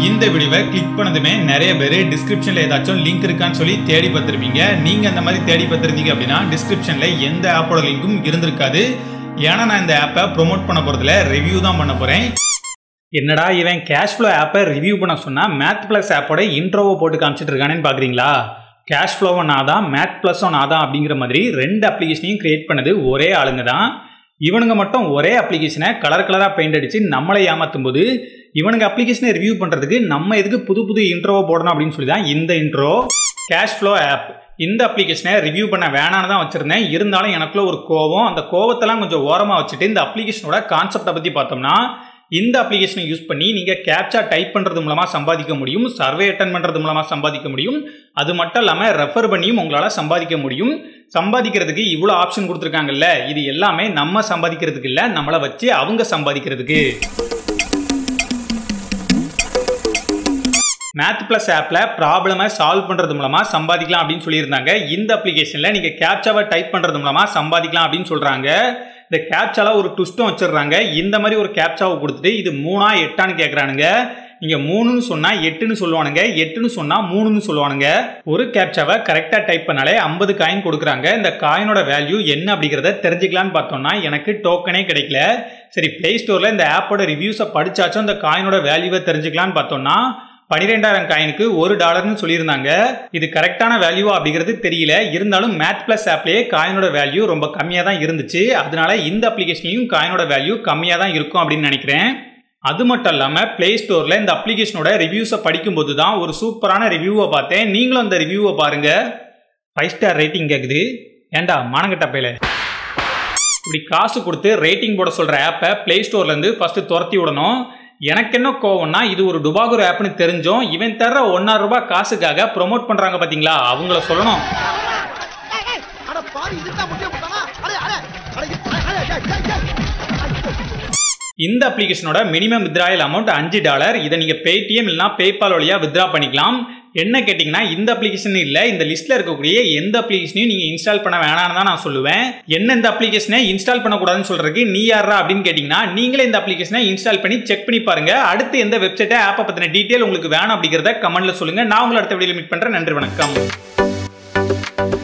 இந்த வீடியோவை கிளிக் பண்ணதுமே நிறைய பேர் டிஸ்கிரிப்ஷனில் ஏதாச்சும் லிங்க் இருக்கான்னு சொல்லி தேடி பார்த்துருப்பீங்க நீங்கள் அந்த மாதிரி தேடி பார்த்துருந்தீங்க அப்படின்னா டிஸ்கிரிப்ஷனில் எந்த ஆப்போட லிங்க்கும் இருந்திருக்காது ஏன்னா நான் இந்த ஆப்பை ப்ரோமோட் பண்ண போகிறதுல ரிவ்யூ தான் பண்ண போகிறேன் என்னடா இவன் கேஷ் ஃப்ளோ ஆப்பை ரிவ்யூ பண்ண சொன்னால் மேத் ப்ளஸ் ஆப்போட இன்ட்ரோவை போட்டு காமிச்சிட்டு இருக்கானேன்னு பார்க்குறீங்களா கேஷ் ஃப்ளோவும் நான் தான் மேத் ப்ளஸும் நான் தான் அப்படிங்கிற மாதிரி ரெண்டு அப்ளிகேஷனையும் கிரியேட் பண்ணது ஒரே ஆளுங்க தான் இவனுங்க மட்டும் ஒரே அப்ளிகேஷனை கலர் கலராக பெயிண்ட் அடித்து நம்மளை ஏமாற்றும் போது இவனுங்க அப்ளிகேஷனை ரிவ்யூ பண்ணுறதுக்கு நம்ம எதுக்கு புது புது இன்ட்ரோவை போடணும் அப்படின்னு சொல்லி தான் இந்த இன்ட்ரோ கேஷ் ஃப்ளோ ஆப் இந்த அப்ளிகேஷனை ரிவ்யூ பண்ண வேணான்னு தான் வச்சுருந்தேன் இருந்தாலும் எனக்குள்ள ஒரு கோவம் அந்த கோவத்தெல்லாம் கொஞ்சம் ஓரமாக வச்சுட்டு இந்த அப்ளிகேஷனோட கான்செப்டை பற்றி பார்த்தோம்னா இந்த அப்ளிகேஷனை யூஸ் பண்ணி நீங்கள் கேப்சா டைப் பண்ணுறது மூலமாக சம்பாதிக்க முடியும் சர்வே அட்டன் பண்ணுறது மூலமாக சம்பாதிக்க முடியும் அது மட்டும் இல்லாமல் ரெஃபர் பண்ணியும் உங்களால் சம்பாதிக்க முடியும் சம்பாதிக்கிறதுக்கு இவ்வளோ ஆப்ஷன் கொடுத்துருக்காங்கல்ல இது எல்லாமே நம்ம சம்பாதிக்கிறதுக்கு இல்லை நம்மளை வச்சு அவங்க சம்பாதிக்கிறதுக்கு மேத் ப்ளஸ் ஆப்பில் ப்ராப்ளமை சால்வ் பண்ணுறது மூலமாக சம்பாதிக்கலாம் அப்படின்னு சொல்லியிருந்தாங்க இந்த அப்ளிகேஷனில் நீங்கள் கேப்சாவை டைப் பண்ணுறது மூலமாக சம்பாதிக்கலாம் அப்படின்னு சொல்கிறாங்க இந்த கேப்சால ஒரு ட்விஸ்ட்டும் வச்சிடுறாங்க இந்த மாதிரி ஒரு கேப்சாவை கொடுத்துட்டு இது மூணா எட்டான்னு கேட்குறானுங்க நீங்கள் மூணுன்னு சொன்னால் எட்டுன்னு சொல்லுவானுங்க எட்டுன்னு சொன்னால் மூணுன்னு சொல்லுவானுங்க ஒரு கேப்சாவை கரெக்டாக டைப் பண்ணாலே ஐம்பது காயின் கொடுக்குறாங்க இந்த காயினோட வேல்யூ என்ன அப்படிங்கிறத தெரிஞ்சுக்கலான்னு பார்த்தோம்னா எனக்கு டோக்கனே கிடைக்கல சரி ப்ளே ஸ்டோரில் இந்த ஆப்போட ரிவ்யூஸை படிச்சாச்சும் இந்த காயினோட வேல்யூவை தெரிஞ்சுக்கலான்னு பார்த்தோம்னா பனிரெண்டாயிரம் காயினுக்கு ஒரு டாலர்னு சொல்லியிருந்தாங்க இது கரெக்டான வேல்யூவா அப்படிங்கிறது தெரியல இருந்தாலும் மேத் பிளஸ் ஆப்லேயே காயினோட வேல்யூ ரொம்ப கம்மியாக தான் இருந்துச்சு அதனால இந்த அப்ளிகேஷன்லையும் காயினோட வேல்யூ கம்மியாக தான் இருக்கும் அப்படின்னு நினைக்கிறேன் அது மட்டும் இல்லாமல் ப்ளே ஸ்டோரில் இந்த அப்ளிகேஷனோட ரிவ்யூஸை படிக்கும்போது தான் ஒரு சூப்பரான ரிவ்யூவை பார்த்தேன் நீங்களும் அந்த ரிவ்யூவை பாருங்க ஃபைவ் ஸ்டார் ரேட்டிங் கேட்குது ஏண்டா மானங்கட்ட பையில இப்படி காசு கொடுத்து ரேட்டிங் போட சொல்கிற ஆப்பை ப்ளே ஸ்டோர்லேருந்து ஃபஸ்ட்டு துரத்தி விடணும் எனக்கு என்ன கோவம்னா இது ஒரு டுபாகூர் ஆப்னு தெரிஞ்சோம் இவன் தர்ற ஒன்னாயிரம் ரூபாய் காசுக்காக ப்ரொமோட் பண்றாங்க பாத்தீங்களா அவங்கள சொல்லணும் அட பாரு இதுதான் முடிய போட்டானா அடே அடே அடே அடே, அடே, அடே, அடே. இந்த அப்ளிகேஷனோட மினிமம் வித்ராயல் அமௌண்ட் அஞ்சு டாலர் இதை நீங்க பேடிஎம் இல்லைனா பேபால் வழியா வித்ரா பண்ணிக்கலாம் என்ன கேட்டிங்கன்னா இந்த அப்ளிகேஷன் இல்லை இந்த லிஸ்ட்டில் இருக்கக்கூடிய எந்த அப்ளிகேஷனையும் நீங்கள் இன்ஸ்டால் பண்ண வேணாம்னு தான் நான் சொல்லுவேன் என்ன இந்த அப்ளிகேஷனை இன்ஸ்டால் பண்ணக்கூடாதுன்னு சொல்கிறதுக்கு நீ யாரா அப்படின்னு கேட்டிங்கன்னா நீங்களே இந்த அப்ளிகேஷனை இன்ஸ்டால் பண்ணி செக் பண்ணி பாருங்க அடுத்து எந்த வெப்சைட்டை ஆப்பை பற்றின டீட்டெயில் உங்களுக்கு வேணும் அப்படிங்கிறத கமெண்ட்ல சொல்லுங்கள் நான் உங்களை அடுத்த வீடியோ மீட் பண்ணுறேன் நன்றி வணக்கம்